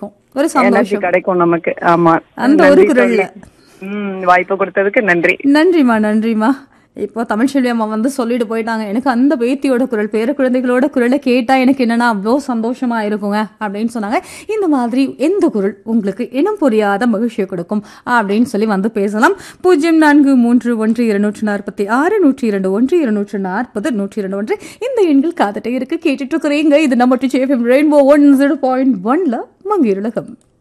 கிடைக்கும் ஒரு எனர்ஜி சந்தோஷம் கிடைக்கும் நமக்கு ஆமா அந்த ஒரு நன்றி குரல்ல. தோழி. ம் வாய்ப்பு கொடுத்ததுக்கு நன்றி நன்றிம்மா நன்றிம்மா இப்போ தமிழ்ச்செல்வி அம்மா வந்து சொல்லிட்டு போயிட்டாங்க எனக்கு அந்த பேத்தியோட குரல் பேர குழந்தைகளோட குரலை கேட்டா எனக்கு என்னன்னா அவ்வளோ சந்தோஷமா இருக்குங்க அப்படின்னு சொன்னாங்க இந்த மாதிரி எந்த குரல் உங்களுக்கு இனம் புரியாத மகிழ்ச்சியை கொடுக்கும் அப்படின்னு சொல்லி வந்து பேசலாம் பூஜ்ஜியம் நான்கு மூன்று ஒன்று இருநூற்று நாற்பத்தி ஆறு நூற்றி இரண்டு ஒன்று இருநூற்று நாற்பது நூற்றி இரண்டு ஒன்று இந்த எண்கள் காத்துட்டே இருக்கு கேட்டுட்டு இருக்கிறீங்க இது நம்ம ரெயின்போ ஒன் ஜீரோ பாயிண்ட் ஒன்ல மங்கிருலகம்